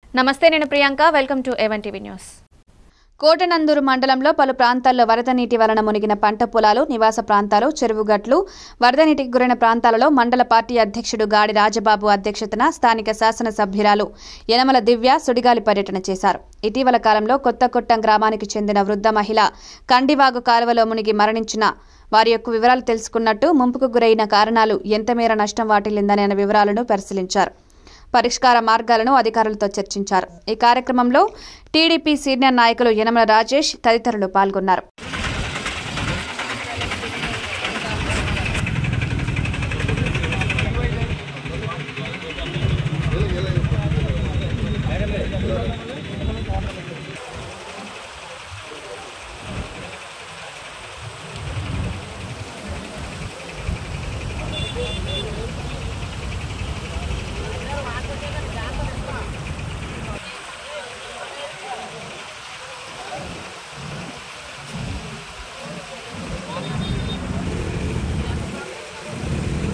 నమస్తే నేను Priyanka welcome to even TV news Kotananduru మండలంలో పలు ప్రాంతాల్లో వరద నీటి వలన మునిగిన పంట పొలాలు నివాస ప్రాంతాలు చెరువుగట్లు వరద నీటికి గురైన ప్రాంతాలలో మండల పార్టీ అధ్యక్షుడు గాడి రాజబాబు అధ్యక్షతన స్థానిక శాసనసభ్యురాలు యనమల దివ్య సుడిగాలి పర్యటన చేశారు ఇటీవల కాలంలో కొత్తకొట్టం గ్రామానికి చెందిన వృద్ధ మహిళ కండివాగు కాలువలో మునిగి మరణించిన వారి యొక్క వివరాలు తెలుసుకున్నట్టు ముంపుకు గురైన కారణాలు ఎంత మేర నష్టం వాటిల్లిందనే వివరాలను పరిశీలించారు పరిష్కార మార్గాలను అధికారులతో చర్చించారు ఈ కార్యక్రమంలో టీడీపీ సీనియర్ నాయకులు యనమల రాజేష్ తదితరులు పాల్గొన్నారు మేడం